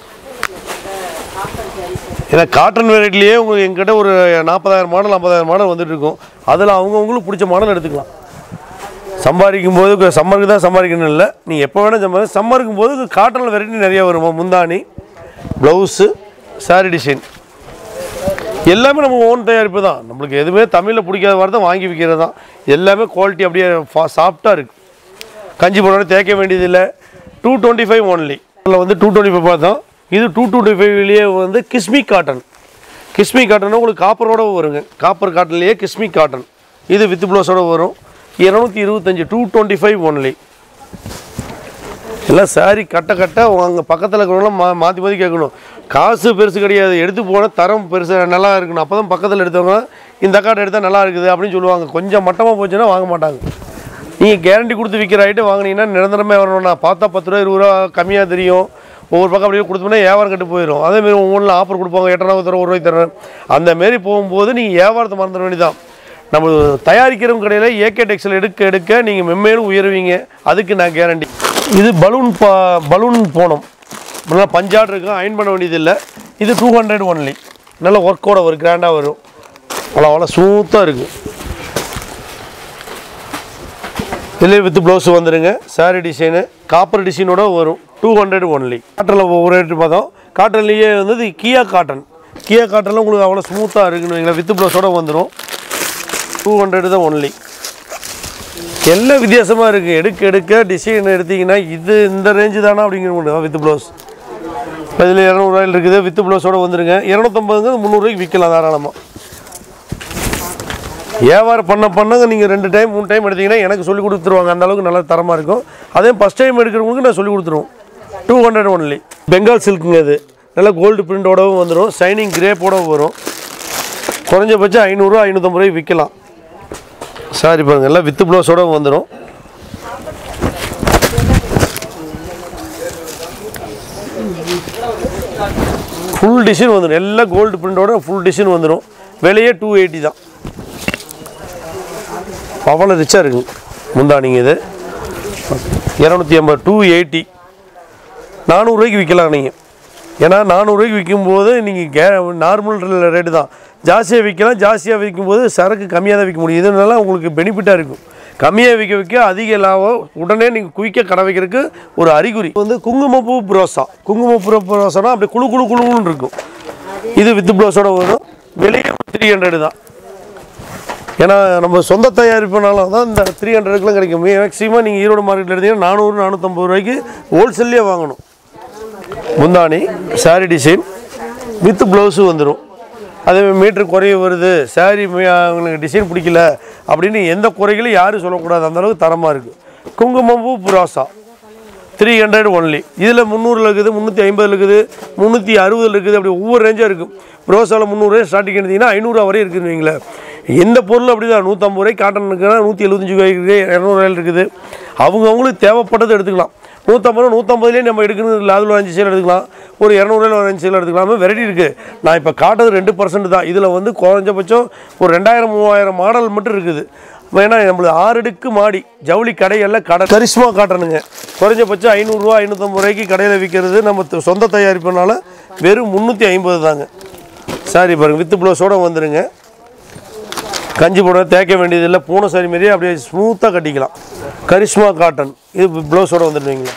ஏன்னா காட்டன் வெரைட்டிலேயே உங்களுக்கு எங்கிட்ட ஒரு நாற்பதாயிரம் மாடல் ஐம்பதாயிரம் மாடல் வந்துட்டு இருக்கும் அதில் அவங்கவுங்களுக்கு பிடிச்ச மாடல் எடுத்துக்கலாம் சம்பாதிக்கும் போது சம்மருக்கு தான் சம்பாதிக்கணும் இல்லை நீங்கள் எப்போ வேணால் சம்பாதி சம்மருக்கும் போது காட்டனில் வெரைட்டி நிறைய வரும் முந்தானி ப்ளவுஸு சாரி டிசைன் எல்லாமே நம்ம ஓன் தயாரிப்பு தான் நம்மளுக்கு எதுவுமே தமிழில் பிடிக்காத வார்த்தை வாங்கி விற்கிறது தான் எல்லாமே குவாலிட்டி அப்படியே சாஃப்டாக இருக்குது கஞ்சி போனோட தேய்க்க வேண்டியதில்லை டூ டுவெண்ட்டி ஃபைவ் ஒன்லி இதில் வந்து டூ டுவெண்ட்டி ஃபைவ் பார்த்தோம் இது டூ டுவெண்ட்டி ஃபைவ்லேயே வந்து கிஸ்மி காட்டன் கிஸ்மி காட்டன் உங்களுக்கு காப்பரோட வருங்க காப்பர் காட்டன்லேயே கிஸ்மி காட்டன் இது வித் ப்ளவுஸோட வரும் இரநூத்தி இருபத்தஞ்சி டூ டுவெண்ட்டி ஃபைவ் ஒன்லி எல்லாம் சாரி கட்ட கட்ட அங்கே பக்கத்தில் இருக்கிறவங்களாம் மா மாற்றி மாற்றி கேட்கணும் காசு பெருசு கிடையாது எடுத்து போனால் தரம் பெருசு நல்லா இருக்கணும் அப்போ தான் பக்கத்தில் எடுத்தவங்க இந்த கார்டு எடுத்தால் நல்லா இருக்குது அப்படின்னு சொல்லுவாங்க கொஞ்சம் மட்டமாக போச்சுன்னா வாங்க மாட்டாங்க நீங்கள் கேரண்டி கொடுத்து விற்கிற ஐட்டம் வாங்கினீங்கன்னா நிரந்தரமே வரணும்னா பார்த்தா பத்து ரூபா இருபது ரூபா கம்மியாக தெரியும் ஒவ்வொரு பக்கம் அப்படியே கொடுத்தோம்னா வியாபாரம் கட்டு போயிடும் அதேமாரி ஒவ்வொன்றில் ஆஃபர் கொடுப்பாங்க எட்டனாவது தரோம் ஒரு ரூபாய்க்கு தரேன் அந்த மாரி போகும்போது நீங்கள் வியாபாரத்தை மறந்துட வேண்டியதான் நம்ம தயாரிக்கிறவங்க கடையில் ஏகே டெக்ஸில் எடுக்க எடுக்க நீங்கள் மென்மேலும் உயருவீங்க அதுக்கு நான் கேரண்டி இது பலூன் பா பலூன் போனோம் நல்லா பஞ்சாட் இருக்கும் அயன் பண்ண வேண்டியது இல்லை இது டூ ஹண்ட்ரட் ஒன்லி நல்ல ஒர்க்கோட ஒரு கிராண்டாக வரும் அவ்வளோ அவ்வளோ ஸ்மூத்தாக இருக்குது இதிலே வித் ப்ளவுஸ் வந்துடுங்க சாரி டிசைனு காப்பர் டிசைனோட வரும் டூ ஹண்ட்ரட் ஒன்லி காட்டனில் ஒரு ரேட்டு பார்த்தோம் காட்டன்லேயே வந்து இது கியா காட்டன் கியா காட்டனில் உங்களுக்கு அவ்வளோ ஸ்மூத்தாக இருக்குன்னு வைங்களேன் வித் ப்ளவுஸோட வந்துடும் டூ ஹண்ட்ரட் தான் ஒன்லி எல்லாம் வித்தியாசமாக இருக்குது எடுக்க எடுக்க டிசைன் எடுத்தீங்கன்னா இது இந்த ரேஞ்சு தானா அப்படிங்கிற வித் ப்ளவுஸ் இதில் இரநூறுவாயில் இருக்குது வித் ப்ளவுஸோட வந்துருங்க இரநூத்தம்பதுங்க முந்நூறுரூவாய்க்கு விற்கலாம் தாராளமாக வியாபாரம் பண்ண பண்ணங்க நீங்கள் ரெண்டு டைம் மூணு டைம் எடுத்தீங்கன்னா எனக்கு சொல்லி கொடுத்துருவாங்க அந்த அளவுக்கு நல்ல தரமாக இருக்கும் அதே ஃபஸ்ட் டைம் எடுக்கிறவங்களுக்கு நான் சொல்லி கொடுத்துருவோம் டூ ஹண்ட்ரட் ஒன்லி பெங்கால் சில்க்குங்க இது நல்லா கோல்டு பிரிண்டோடவும் வந்துடும் ஷைனிங் கிரேப்போடவும் வரும் குறைஞ்சபட்சம் ஐநூறுரூவா ஐநூற்றம்பது ரூபாய்க்கு விற்கலாம் சாரி பாருங்க எல்லாம் வித்து ப்ளவுஸோட வந்துடும் ஃபுல் டிசைன் வந்துடும் எல்லாம் கோல்டு பிரிண்டோட ஃபுல் டிசைன் வந்துடும் விலையே டூ எயிட்டி தான் அவ்வளோ ரிச்சாக இருக்குங்க முந்தானிங்க இது இரநூத்தி ஐம்பது டூ எயிட்டி நானூறுரூவாய்க்கு விற்கலாம் நீங்கள் ஏன்னா நானூறுரூவாய்க்கு விற்கும்போது நீங்கள் கே நார்மல் ரேட்டு தான் ஜாஸ்தியாக விற்கலாம் ஜாஸ்தியாக விற்கும்போது சரக்கு கம்மியாக தான் விற்க முடியும் இதனால உங்களுக்கு பெனிஃபிட்டாக இருக்கும் கம்மியாக விற்க விற்க அதிக லாபம் உடனே நீங்கள் குயிக்காக கடை வைக்கிறதுக்கு ஒரு அறிகுறி வந்து குங்குமப்பூ புரோசா குங்குமப்பூ புரோசானா அப்படி குழு குழு குழுன்னு இருக்கும் இது வித் ப்ளவுஸோட வரும் வெளியே த்ரீ ஹண்ட்ரடு தான் ஏன்னா நம்ம சொந்த தயாரிப்புனாலும் தான் இந்த த்ரீ ஹண்ட்ரடுக்குலாம் கிடைக்கும் மேக்ஸிமம் நீங்கள் ஈரோடு மார்க்கெட்டில் எடுத்தீங்கன்னா நானூறு நானூற்றம்பது ரூபாய்க்கு ஹோல்சேல்லே வாங்கணும் முந்தானி சாரி டிசைன் வித் ப்ளவுஸு வந்துடும் அதே மீட்ரு குறைய வருது சாரி அவங்களுக்கு டிசைன் பிடிக்கல அப்படின்னு எந்த குறைகளும் யாரும் சொல்லக்கூடாது அந்த அளவுக்கு தரமாக இருக்குது குங்குமப்பூ புராசா த்ரீ ஹண்ட்ரட் ஒன்லி இதில் முந்நூறில் இருக்குது முந்நூற்றி ஐம்பதில் இருக்குது முந்நூற்றி அறுபதில் இருக்குது அப்படி ஒவ்வொரு ரேஞ்சாக இருக்கும் ப்ரோஸாவில் முந்நூறுரூவா ஸ்டார்டிங் எடுத்தீங்கன்னா ஐநூறுரூவா வரை இருக்குன்னு வைங்களேன் எந்த பொருள் அப்படி தான் நூற்றம்பது ரூபாய்க்கு காட்டன் இருக்குன்னா நூற்றி எழுபத்தஞ்சு ரூபாய்க்கு இருக்குது இரநூறுவாயில் இருக்குது அவங்கவுங்களுக்கு தேவைப்பட்டதை எடுத்துக்கலாம் நூற்றம்பது ரூபா நூற்றம்பதுலேயே நம்ம எடுக்கணும் இல்லை அதில் ஒரு அஞ்சு சேல் எடுத்துக்கலாம் ஒரு இரநூறுவாயில் ஒரு அஞ்சு சேல் எடுத்துக்கலாம் வெரைட்டி இருக்குது நான் இப்போ காட்டுறது ரெண்டு பர்சன்ட் தான் இதில் வந்து குறைஞ்சபட்சம் ஒரு ரெண்டாயிரம் மூவாயிரம் மாடல் மட்டும் இருக்குது ஏன்னா நம்மளுக்கு ஆறு அடுக்கு மாடி ஜவுளி கடைகளில் கடை கரிஷ்மா காட்டணுங்க குறைஞ்சபட்சம் ஐநூறுரூவா ஐநூற்றம்பது ரூபாய்க்கு கடையில் விற்கிறது நம்ம த- சொந்த தயாரிப்புனால வெறும் முந்நூற்றி ஐம்பது தாங்க சாரி பாருங்கள் வித்து ப்ளவுஸோடு வந்துடுங்க கஞ்சி போட தேய்க்க வேண்டியதில்லை பூனை சாரி மாரியே அப்படியே ஸ்மூத்தாக கட்டிக்கலாம் கரிஷ்மா காட்டன் இது ப்ளவுஸோட வந்துடுவீங்களா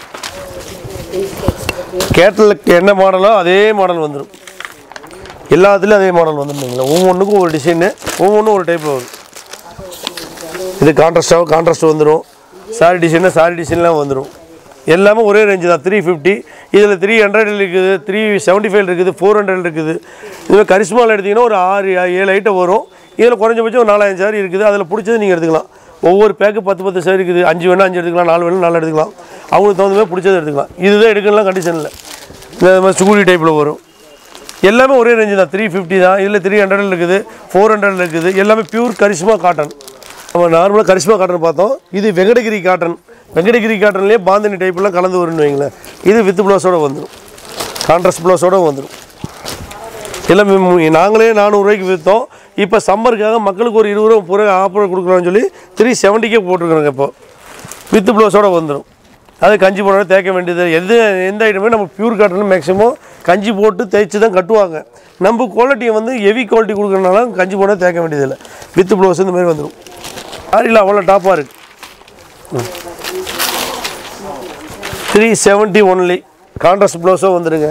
கேட்டலுக்கு என்ன மாடலோ அதே மாடல் வந்துடும் எல்லாத்துலேயும் அதே மாடல் வந்துடுவீங்களா ஒவ்வொன்றுக்கும் ஒரு டிசைனு ஒவ்வொன்றும் ஒரு டைப்பில் வரும் இது கான்ட்ராஸ்டாக கான்ட்ராஸ்ட் வந்துடும் சாரி டிசைனா சாரி டிசைன்லாம் வந்துடும் எல்லாமே ஒரே ரேஞ்சு தான் த்ரீ ஃபிஃப்டி இதில் த்ரீ ஹண்ட்ரட் இருக்குது த்ரீ செவன்ட்டி ஃபைவ் இருக்குது ஃபோர் ஹண்ட்ரட் இருக்குது இதுவே கரிஷ்மாவில் எடுத்திங்கன்னா ஒரு ஆறு ஏழு ஐட்டம் வரும் இதில் குறைஞ்சபட்சம் ஒரு நாலாயிரம் சாரி இருக்குது அதில் பிடிச்சது நீங்கள் எடுத்துக்கலாம் ஒவ்வொரு பேக்கு பத்து பத்து சாரி இருக்குது அஞ்சு வேணால் அஞ்சு எடுத்துக்கலாம் நாலு வேணால் நாலு எடுத்துக்கலாம் அவங்களுக்கு தகுந்த மாதிரி பிடிச்சது எடுத்துக்கலாம் இதுதான் எடுக்கலாம் கண்டிஷன் இல்லை இந்த மாதிரி சுகுடி டைப்பில் வரும் எல்லாமே ஒரே ரேஞ்சு தான் த்ரீ ஃபிஃப்டி தான் இதில் த்ரீ ஹண்ட்ரட் இருக்குது ஃபோர் ஹண்ட்ரட் இருக்குது எல்லாமே பியூர் கரிஷ்மா காட்டன் நம்ம நார்மலாக கரிஷ்மா காட்டன் பார்த்தோம் இது வெங்கடகிரி காட்டன் வெங்கடகிரி காட்டன்லேயே பாந்தினி டைப்லாம் கலந்து வரும்னு வைங்களேன் இது வித் ப்ளவுஸோட வந்துடும் கான்ட்ராஸ்ட் ப்ளவுஸோட வந்துடும் எல்லாமே மு- நாங்களே நானூறுரூவாய்க்கு விற்றோம் இப்போ சம்மருக்காக மக்களுக்கு ஒரு இருபது ரூபா முப்பது ரூபா ஆஃபர் கொடுக்குறோம்னு சொல்லி த்ரீ செவன்ட்டிக்கே போட்டிருக்குறோங்க இப்போ வித் ப்ளவுஸோட வந்துடும் அது கஞ்சி போட தேய்க்க வேண்டியது எது எந்த ஐட்டமே நம்ம பியூர் காட்டன் மேக்ஸிமம் கஞ்சி போட்டு தேய்ச்சி தான் கட்டுவாங்க நம்ம குவாலிட்டியை வந்து ஹெவி குவாலிட்டி கொடுக்குறதுனால கஞ்சி போட தேய்க்க வேண்டியதில்லை வித் ப்ளவுஸ் இந்த மாதிரி வந்துடும் சாரியில் அவ்வளோ டாப்பாக இருக்குது த்ரீ செவன்ட்டி ஒன்லி கான்ட்ராஸ்ட் ப்ளவுஸும் வந்துடுங்க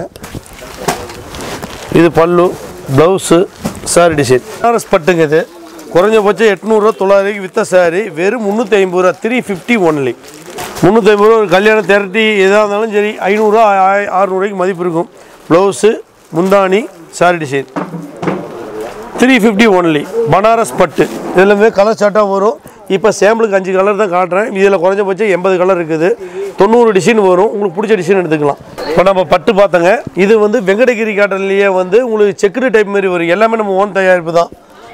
இது பல்லு ப்ளவுஸு சாரி டிசைன் பனாரஸ் பட்டுங்க இது குறைஞ்சபட்சம் எட்நூறுரூவா தொள்ளாயிரம் வித்த சாரி வெறும் முந்நூற்றி ஐம்பது ரூபா த்ரீ ஃபிஃப்டி ஒன்லி முந்நூற்றி ஐம்பது ரூபா ஒரு கல்யாணம் திரட்டி எதாக இருந்தாலும் சரி ஐநூறுரூவா ஆறுநூறுவாய்க்கு மதிப்பு இருக்கும் ப்ளவுஸு முந்தானி sari design three fifty only Banaras பட்டு இதுலேயுமே கலர் சார்ட்டாக வரும் இப்போ சாம்பிளுக்கு அஞ்சு கலர் தான் காட்டுறேன் இதில் குறைஞ்சபட்சம் எண்பது கலர் இருக்குது தொண்ணூறு டிசைன் வரும் உங்களுக்கு பிடிச்ச டிசைன் எடுத்துக்கலாம் இப்போ நம்ம பட்டு பார்த்தோங்க இது வந்து வெங்கடகிரி காட்டன்லேயே வந்து உங்களுக்கு செக்குடு டைப் மாதிரி வரும் எல்லாமே நம்ம ஓன் தயாரிப்பு தான்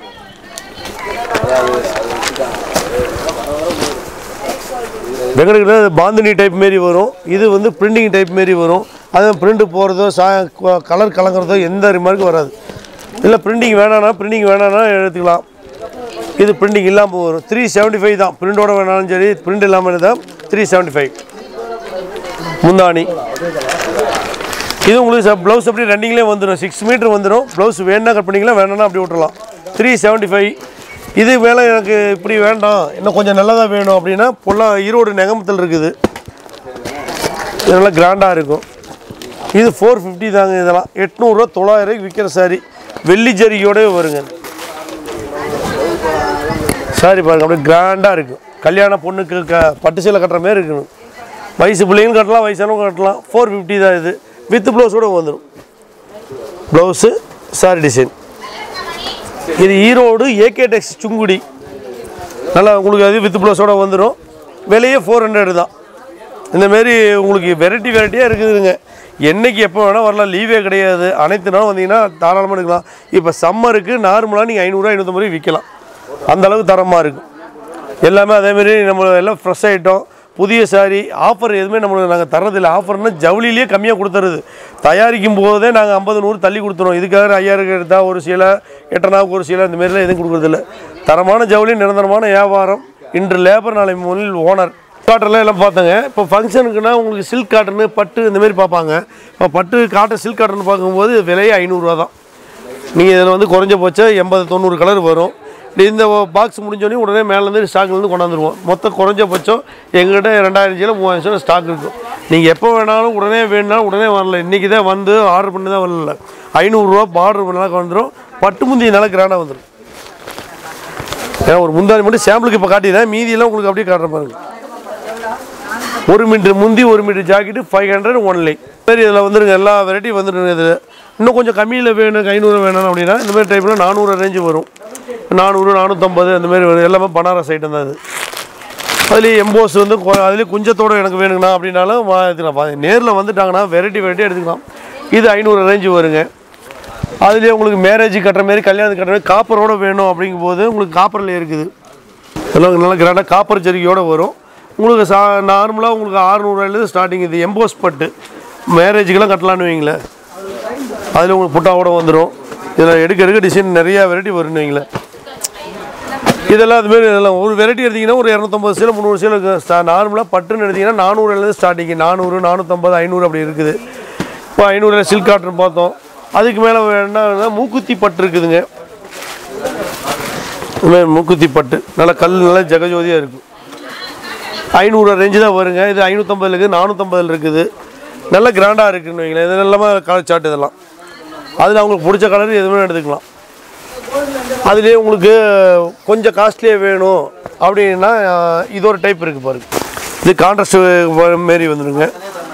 வெங்கடகிரி பாந்தினி டைப் மாரி வரும் இது வந்து பிரிண்டிங் டைப் மாரி வரும் அது பிரிண்ட் போகிறதோ சா கலர் கலங்குறதோ எந்த மாதிரிக்கும் வராது இல்லை பிரிண்டிங் வேணான்னா பிரிண்டிங் வேணான்னா எடுத்துக்கலாம் இது பிரிண்டிங் இல்லாமல் வரும் த்ரீ செவன்ட்டி ஃபைவ் தான் பிரிண்டோட வேணாலும் சரி பிரிண்ட் இல்லாமல் தான் த்ரீ செவன்ட்டி ஃபைவ் முந்தானி இது உங்களுக்கு ப்ளவுஸ் அப்படி ரன்னிங்லேயே வந்துடும் சிக்ஸ் மீட்டர் வந்துடும் ப்ளவுஸ் வேணா கட் பண்ணிக்கலாம் வேணும்னா அப்படி விட்டுறலாம் த்ரீ செவன்ட்டி ஃபைவ் இது வேலை எனக்கு இப்படி வேண்டாம் இன்னும் கொஞ்சம் நல்லதாக வேணும் அப்படின்னா பொல்லா ஈரோடு நெகமத்தில் இருக்குது இது நல்லா கிராண்டாக இருக்கும் இது ஃபோர் ஃபிஃப்டி தாங்க இதெல்லாம் எட்நூறுரூவா தொள்ளாயிரூவாய்க்கு விற்கிற சாரி வெள்ளி ஜரிகையோடவே வருங்க சாரி பாருங்க அப்படியே கிராண்டாக இருக்கும் கல்யாண பொண்ணுக்கு க பட்டு சேலை கட்டுற மாதிரி இருக்கணும் வயசு பிள்ளைங்களும் கட்டலாம் வயசானவங்க கட்டலாம் ஃபோர் ஃபிஃப்டி தான் இது வித் ப்ளவுஸோட வந்துடும் ப்ளவுஸு சாரி டிசைன் இது ஈரோடு ஏகே டெக்ஸ் சுங்குடி நல்லா உங்களுக்கு அது வித் ப்ளவுஸோட வந்துடும் விலையே ஃபோர் ஹண்ட்ரட் தான் இந்தமாரி உங்களுக்கு வெரைட்டி வெரைட்டியாக இருக்குதுங்க என்னைக்கு எப்போ வேணால் வரலாம் லீவே கிடையாது அனைத்து நாளும் வந்தீங்கன்னா தாராளமாக எடுக்கலாம் இப்போ சம்மருக்கு நார்மலாக நீங்கள் ஐநூறுரூவா ஐநூற்றம்பது விற்கலாம் அந்த அளவுக்கு தரமாக இருக்கும் எல்லாமே அதேமாரி நம்ம எல்லாம் ஃப்ரெஷ் ஐட்டம் புதிய சாரி ஆஃபர் எதுவுமே நம்மளுக்கு நாங்கள் தர்றதில்லை ஆஃபர்னா ஜவுளிலேயே கம்மியாக கொடுத்துறது தயாரிக்கும் போதே நாங்கள் ஐம்பது நூறு தள்ளி கொடுத்துருவோம் இதுக்காக ஐயாயிரம் எடுத்தால் ஒரு சீலை எட்டனாவுக்கு ஒரு சீலை இந்த மாதிரிலாம் எதுவும் கொடுக்குறதில்ல தரமான ஜவுளி நிரந்தரமான வியாபாரம் இன்று லேபர் நாளை முதலில் ஓனர் காட்டன்லாம் எல்லாம் பார்த்தேங்க இப்போ ஃபங்க்ஷனுக்குன்னா உங்களுக்கு சில்க் காட்டனு பட்டு இந்த மாதிரி பார்ப்பாங்க இப்போ பட்டு காட்டன் சில்க் காட்டன் பார்க்கும்போது விலையே ஐநூறுரூவா தான் நீங்கள் இதில் வந்து குறைஞ்சபட்சம் எண்பது தொண்ணூறு கலர் வரும் இப்படி இந்த பாக்ஸ் முடிஞ்சோடனே உடனே மேலேருந்து ஸ்டாக்லேருந்து கொண்டாந்துருவோம் மொத்தம் குறைஞ்சபட்சம் எங்கள்கிட்ட ரெண்டாயிரம் சீல மூவாயிரம் சீல ஸ்டாக் இருக்கும் நீங்கள் எப்போ வேணாலும் உடனே வேணுனாலும் உடனே வரல இன்றைக்கி தான் வந்து ஆர்டர் பண்ணி தான் வரல ஐநூறுரூவா ஆர்டர் பண்ணாலும் வந்துடும் பட்டு முந்தி நல்லா கிராண்டாக வந்துடும் ஏன்னா ஒரு முந்தானி மட்டும் சாம்பிளுக்கு இப்போ காட்டிதான் மீதியெல்லாம் உங்களுக்கு அப்படியே காட்டுற பாருங்க ஒரு மீட்டர் முந்தி ஒரு metre jacket five hundred only சரி இதில் வந்துருங்க எல்லா வெரைட்டியும் வந்துருங்க இதில் இன்னும் கொஞ்சம் கம்மியில் வேணும் ஐநூறு வேணும் அப்படின்னா இந்த மாதிரி டைப்பில் நானூறு ரேஞ்சு வரும் நானூறு நானூற்றம்பது அந்த மாதிரி வரும் எல்லாமே பனாரஸ் ஐட்டம் தான் அது அதுலேயே எம்போஸ் வந்து கொ- அதுலேயே குஞ்சத்தோடு எனக்கு வேணுங்கண்ணா அப்படின்னாலும் வா- எடுத்துக்கலாம் நேரில் வந்துட்டாங்கன்னா வெரைட்டி வெரைட்டி எடுத்துக்கலாம் இது ஐநூறு ரேஞ்சு வருங்க அதுலேயே உங்களுக்கு மேரேஜ் கட்டுற மாதிரி கல்யாணத்துக்கு கட்டுற மாதிரி காப்பரோட வேணும் அப்படிங்கும்போது உங்களுக்கு காப்பரில் இருக்குது எல்லாம் நல்லா கிராண்டாக காப்பர் ஜரிகையோட வரும் உங்களுக்கு சா நார்மலாக உங்களுக்கு ஆறுநூறுவாயிலேருந்து ஸ்டார்டிங் இது எம்போஸ் பட்டு மேரேஜுக்கெல்லாம் கட்டலான்னு வைங்களேன் அதில் உங்களுக்கு புட்டாவோட வந்துடும் இதில் எடுக்க எடுக்க டிசைன் நிறையா வெரைட்டி வரும்னு வைங்களேன் இதெல்லாம் அதுமாரி இதெல்லாம் ஒரு வெரைட்டி எடுத்தீங்கன்னா ஒரு இரநூத்தம்பது சீலை முந்நூறு சீலை நார்மலாக பட்டுன்னு எடுத்தீங்கன்னா நானூறுலேருந்து ஸ்டார்டிங் நானூறு நானூற்றம்பது ஐநூறு அப்படி இருக்குது இப்போ ஐநூறுல சில்க் காட்டன் பார்த்தோம் அதுக்கு மேலே வேணா மூக்குத்தி பட்டு இருக்குதுங்க இதுமாதிரி மூக்குத்தி பட்டு நல்லா கல் நல்லா ஜெகஜோதியாக இருக்கும் ஐநூறு ரேஞ்சு தான் வருங்க இது ஐநூற்றம்பதுல இருக்குது நானூற்றம்பதுல இருக்குது நல்ல கிராண்டாக இருக்குன்னு வைங்களேன் இது எல்லாமே கலர் சார்ட் இதெல்லாம் அதில் அவங்களுக்கு பிடிச்ச கலர் எதுவுமே எடுத்துக்கலாம் அதுலேயே உங்களுக்கு கொஞ்சம் காஸ்ட்லியாக வேணும் அப்படின்னா அஹ், இது ஒரு டைப் இருக்குது பாருங்க இது கான்ட்ராஸ்ட் மாரி வந்துடுங்க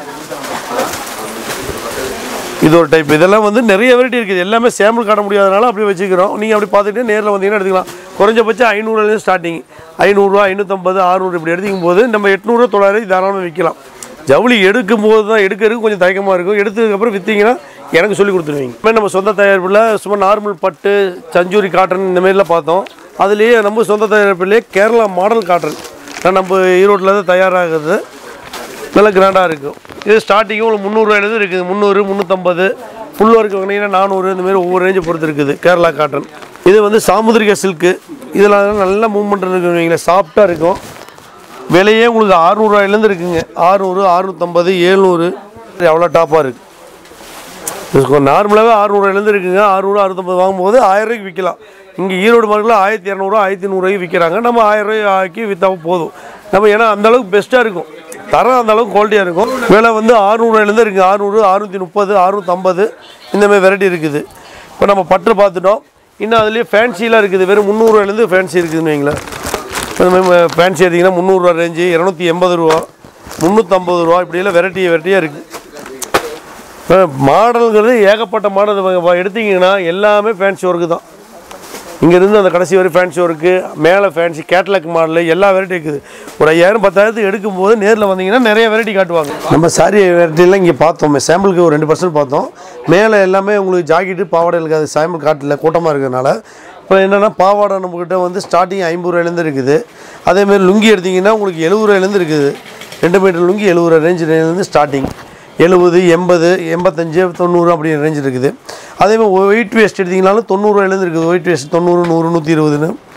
இது ஒரு டைப் இதெல்லாம் வந்து நிறைய வெரைட்டி இருக்குது எல்லாமே சாம்பிள் காட்ட முடியாதனால அப்படி வச்சுக்கிறோம் நீங்கள் அப்படி பார்த்துட்டு நேரில் வந்தீங்கன்னா எடுத்துக்கலாம் குறைஞ்சபட்சம் ஐநூறுலேருந்து ஸ்டார்டிங் ஐநூறுரூவா ஐநூற்றம்பது அறுநூறு இப்படி எடுத்துக்கும் போது நம்ம எட்நூறுவா தொள்ளாயிரம் தாராளமாக விற்கலாம் ஜவுளி எடுக்கும் போது தான் எடுக்கிறதுக்கு கொஞ்சம் தயக்கமாக இருக்கும் எடுத்ததுக்கப்புறம் விற்றீங்கன்னா எனக்கு சொல்லி கொடுத்துருவீங்க இப்போ நம்ம சொந்த தயாரிப்பில் சும்மா நார்மல் பட்டு சஞ்சூரி காட்டன் இந்த மாதிரிலாம் பார்த்தோம் அதுலேயே நம்ம சொந்த தயாரிப்பிலேயே கேரளா மாடல் காட்டன் நான் நம்ம ஈரோட்டில் தான் தயாராகுது நல்ல கிராண்டாக இருக்கும் இது ஸ்டார்டிங்கும் உங்களுக்கு முந்நூறுவாயிலேருந்து இருக்குது முந்நூறு முந்நூற்றம்பது ஃபுல் ஒர்க் வாங்கினீங்கன்னா நானூறு இந்த மாதிரி ஒவ்வொரு ரேஞ்சு பொறுத்து இருக்குது கேரளா காட்டன் இது வந்து சாமுதிரிகா சில்க்கு இதில் நல்ல மூவ்மெண்ட் இருக்குன்னு வைங்களேன் சாஃப்டாக இருக்கும் விலையே உங்களுக்கு ஆறுநூறுவாயிலேருந்து இருக்குங்க ஆறுநூறு அறுநூற்றம்பது ஏழ்நூறு எவ்வளோ டாப்பாக இருக்குது நார்மலாகவே அறுநூறுலேருந்து இருக்குங்க அறுநூறு அறுநூத்தம்பது வாங்கும்போது ஆயிரம் ரூபாய்க்கு விற்கலாம் இங்கே ஈரோடு மார்க்கில் ஆயிரத்தி இரநூறுவா ஆயிரத்தி நூறுரூவாய்க்கு விற்கிறாங்க நம்ம ஆயிரம் ரூபாய் ஆக்கி விற்றா போதும் நம்ம ஏன்னா அந்த அளவுக்கு பெஸ்ட்டாக இருக்கும் தரம் அந்த அளவுக்கு குவாலிட்டியாக இருக்கும் விலை வந்து ஆறுநூறுலேருந்து இருக்குது ஆறுநூறு அறுநூற்றி முப்பது அறுநூற்றம்பது இந்த மாதிரி வெரைட்டி இருக்குது இப்போ நம்ம பட்டு பார்த்துட்டோம் இன்னும் அதுலேயே ஃபேன்சிலாம் இருக்குது வெறும் முந்நூறுவாயிலேருந்து ஃபேன்சி இருக்குதுன்னு வைங்களேன் இப்போ இந்த மாதிரி ஃபேன்சி எடுத்திங்கன்னா முந்நூறுரூவா ரேஞ்சு இரநூத்தி எண்பது ரூபா முந்நூற்றம்பது ரூபா இப்படியெல்லாம் வெரைட்டி வெரைட்டியாக இருக்குது இப்போ மாடலுங்கிறது ஏகப்பட்ட மாடல் வ- எடுத்தீங்கன்னா எல்லாமே ஃபேன்சி ஒர்க்கு தான் இங்கேருந்து அந்த கடைசி வரை ஃபேன்சி ஒர்க்கு மேலே ஃபேன்சி கேட்லாக் மாடலு எல்லா வெரைட்டி இருக்குது ஒரு ஐயாயிரம் பத்தாயிரத்துக்கு எடுக்கும்போது நேரில் வந்தீங்கன்னா நிறைய வெரைட்டி காட்டுவாங்க நம்ம சாரி வெரைட்டிலாம் இங்கே பார்த்தோம் சாம்பிளுக்கு ஒரு ரெண்டு பர்சன்ட் பார்த்தோம் மேலே எல்லாமே உங்களுக்கு ஜாக்கெட்டு பாவாடை இருக்காது சாம்பிள் காட்டில் கூட்டமாக இருக்கிறதுனால இப்போ என்னென்னா பாவாடை நம்மக்கிட்ட வந்து ஸ்டார்டிங் ஐம்பது ரூபாயிலேருந்து இருக்குது அதேமாதிரி லுங்கி எடுத்தீங்கன்னா உங்களுக்கு எழுபது ரூபாயிலேருந்து இருக்குது ரெண்டு மீட்டர் லுங்கி எழுபது ரூபா ரேஞ்சிலேருந்து ஸ்டார்டிங் எழுபது எண்பது எண்பத்தஞ்சு தொண்ணூறு அப்படி ரேஞ்ச் இருக்குது அதே மாதிரி ஒயிட் வேஸ்ட் எடுத்தீங்கனாலும் தொண்ணூறுவாயிலேருந்து இருக்குது ஒயிட் வேஸ்ட் தொண்ணூறு நூறு நூற்றி இருபதுன்னு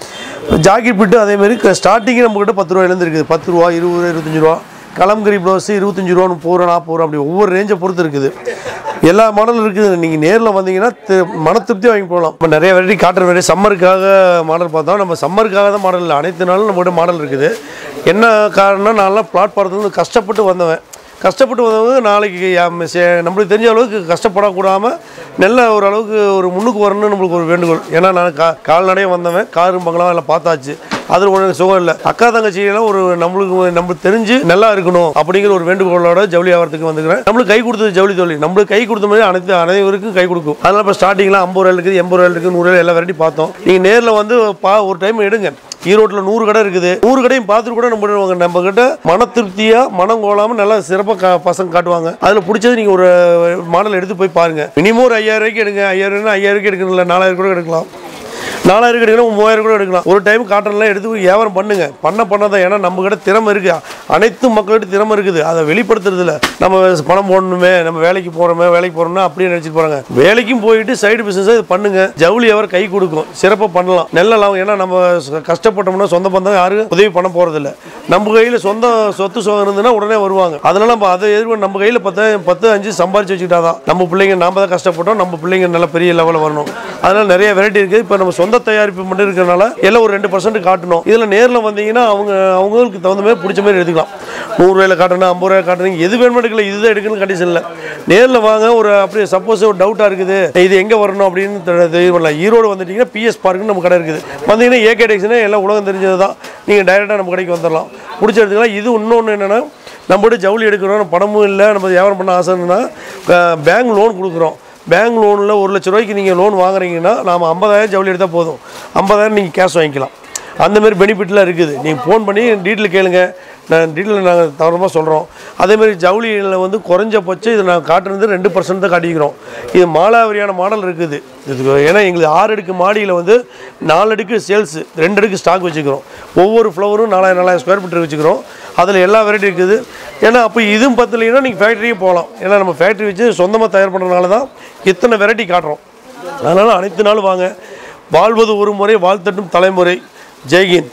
ஜாக்கெட் பிட்டு அதேமாரி ஸ்டார்டிங்கே நம்மக்கிட்ட பத்து ரூபாயிலேருந்து இருக்குது பத்து ரூபா இருபது ரூபா இருபத்தஞ்சி ரூபா கலம்கரி ப்ளவுஸ் இருபத்தஞ்சி ரூபா முப்பது ரூபா நாற்பது ரூபா அப்படி ஒவ்வொரு ரேஞ்சை பொறுத்து இருக்குது எல்லா மாடலும் இருக்குது நீங்கள் நேரில் வந்தீங்கன்னா தி- மன திருப்தி வாங்கி போகலாம் இப்போ நிறைய வெரைட்டி காட்டுற வெரைட்டி சம்மருக்காக மாடல் பார்த்தோம் நம்ம சம்மருக்காக தான் மாடல் இல்லை அனைத்து நாளும் நம்மகிட்ட மாடல் இருக்குது என்ன காரணம்னா நான்லாம் பிளாட்ஃபாரத்துலேருந்து கஷ்டப்பட்டு வந்தவன் கஷ்டப்பட்டு வந்தவங்க நாளைக்கு யாம் சே- நம்மளுக்கு தெரிஞ்ச அளவுக்கு கஷ்டப்படக்கூடாமல் நல்ல ஒரு அளவுக்கு ஒரு முன்னுக்கு வரணும்னு நம்மளுக்கு ஒரு வேண்டுகோள் ஏன்னா நான் கா கால்நடையே வந்தவன் காரும் பங்களாவும் எல்லாம் பார்த்தாச்சு அதில் ஒன்றும் சுகம் இல்லை அக்கா தங்கச்சியெல்லாம் ஒரு நம்மளுக்கு நம்மளுக்கு தெரிஞ்சு நல்லா இருக்கணும் அப்படிங்கிற ஒரு வேண்டுகோளோட ஜவுளி வியாபாரத்துக்கு வந்துக்கிறேன் நம்மளுக்கு கை கொடுத்தது ஜவுளி தொழில் நம்மளுக்கு கை கொடுத்த மாதிரி அனைத்து அனைவருக்கும் கை கொடுக்கும் அதனால இப்போ ஸ்டார்டிங்கில் ஐம்பது ரூபாய் இருக்குது எண்பது ரூபாய் இருக்குது நூறு ரூபாய் எல்லா வெரைட்டி பார்த்தோம் நீங்கள் நேரில் வந்து பா ஒரு டைம் எடுங்க ஈரோட்டில் நூறு கடை இருக்குது நூறு கடையும் பார்த்துட்டு கூட நம்ம பண்ணுவாங்க நம்ம கிட்ட மன திருப்தியாக மனம் கோலாமல் நல்லா சிறப்பாக கா பசங்க காட்டுவாங்க அதில் பிடிச்சது நீங்கள் ஒரு மாடல் எடுத்து போய் பாருங்கள் மினிமம் ஒரு ஐயாயிரம் ரூபாய்க்கு எடுங்க ஐயாயிரம் ரூபாய் ஐயாயிரம் ரூபாய்க்கு எடுக்கணும் இல்லை நாலாயிரம் கூட எடுக்கலாம் நாலாயிரம் எடுக்கலாம் மூவாயிரம் கூட எடுக்கலாம் ஒரு டைம் காட்டன்லாம் எடுத்து போய் வியாபாரம் பண்ணுங்க பண்ண பண்ணதான் ஏன்னா நம்ம கிட்ட திறமை இருக்கு அனைத்து மக்கள்கிட்ட திறமை இருக்குது அதை வெளிப்படுத்துறதுல நம்ம பணம் போடணுமே நம்ம வேலைக்கு போகிறோமே வேலைக்கு போகிறோம்னா அப்படியே நினச்சிட்டு போகிறாங்க வேலைக்கும் போயிட்டு சைடு பிஸ்னஸ் இது பண்ணுங்க ஜவுளி அவர் கை கொடுக்கும் சிறப்பாக பண்ணலாம் நல்ல லாபம் ஏன்னா நம்ம ச- கஷ்டப்பட்டோம்னா சொந்த பந்தம் யாரும் உதவி பண்ண போகிறதில்ல நம்ம கையில் சொந்த சொத்து சுகம் இருந்ததுன்னா உடனே வருவாங்க அதனால நம்ம அதை எதிர்ப்பு நம்ம கையில் பத்து பத்து அஞ்சு சம்பாரிச்சு வச்சுக்கிட்டாதான் நம்ம பிள்ளைங்க நாம தான் கஷ்டப்பட்டோம் நம்ம பிள்ளைங்க நல்ல பெரிய லெவலில் வரணும் அதனால நிறைய வெரைட்டி இருக்குது இப்போ நம்ம சொந்த தயாரிப்பு மட்டும் இருக்கிறனால எல்லாம் ஒரு ரெண்டு பர்சன்ட் காட்டணும் இதில் நேரில் வந்தீங்கன்னா அவங்க அவங்களுக்கு தகுந்த மாதிரி பிடிச்ச மாதிரி எடுத்துக்கலாம் நூறுரூவாயில் காட்டணும் ஐம்பது ரூபாய் காட்டணும் எது வேணுமோ எடுக்கல இதுதான் எடுக்கணும் கண்டிஷன் இல்லை நேரில் வாங்க ஒரு அப்படியே சப்போஸ் ஒரு டவுட்டாக இருக்குது இது எங்கே வரணும் அப்படின்னு தெ- தெரிய பண்ணலாம் ஈரோடு வந்துட்டீங்கன்னா பிஎஸ் பார்க்குன்னு நம்ம கடை இருக்குது வந்தீங்கன்னா ஏகே டெக்ஸ்னா எல்லாம் உலகம் தெரிஞ்சது தான் நீங்கள் டைரெக்டாக நம்ம கடைக்கு வந்துடலாம் பிடிச்ச எடுத்துக்கலாம் இது இன்னொன்று என்னென்னா நம்மகிட்ட ஜவுளி எடுக்கிறோம் பணமும் இல்லை நம்ம வியாபாரம் பண்ண ஆசைன்னா பேங்க் லோன் கொடுக்குறோம் பேங்க் லோனில் ஒரு லட்ச ரூபாய்க்கு நீங்கள் லோன் வாங்குறீங்கன்னா நாம் ஐம்பதாயிரம் ஜவுளி எடுத்தால் போதும் ஐம்பதாயிரம் நீங்கள் கேஷ் வாங்கிக்கலாம் அந்த மாதிரி பெனிஃபிட்லாம் இருக்குது நீங்கள் ஃபோன் பண்ணி டீட்டெயில் கேளுங்க நான் டீட்டெயில் நாங்கள் தவறமாக சொல்கிறோம் அதேமாதிரி ஜவுளியில் வந்து குறைஞ்சபட்சம் இது நான் காட்டுறது ரெண்டு பர்சன்ட் தான் காட்டிக்கிறோம் இது மாலாவரியான மாடல் இருக்குது இது ஏன்னா எங்களுக்கு ஆறு அடுக்கு மாடியில் வந்து நாலு அடுக்கு சேல்ஸு ரெண்டு அடுக்கு ஸ்டாக் வச்சுக்கிறோம் ஒவ்வொரு ஃப்ளவரும் நாலாயிரம் நாலாயிரம் ஸ்கொயர் ஃபீட் வச்சுக்கிறோம் அதில் எல்லா வெரைட்டி இருக்குது ஏன்னா அப்போ இதுவும் பத்தலைன்னா நீங்கள் ஃபேக்ட்ரியே போகலாம் ஏன்னா நம்ம ஃபேக்ட்ரி வச்சு சொந்தமாக தயார் பண்ணுறதுனால தான் இத்தனை வெரைட்டி காட்டுறோம் அதனால் அனைத்து நாளும் வாங்க வாழ்வது ஒரு முறை வாழ்த்தட்டும் தலைமுறை ஜெய்ஹிந்த்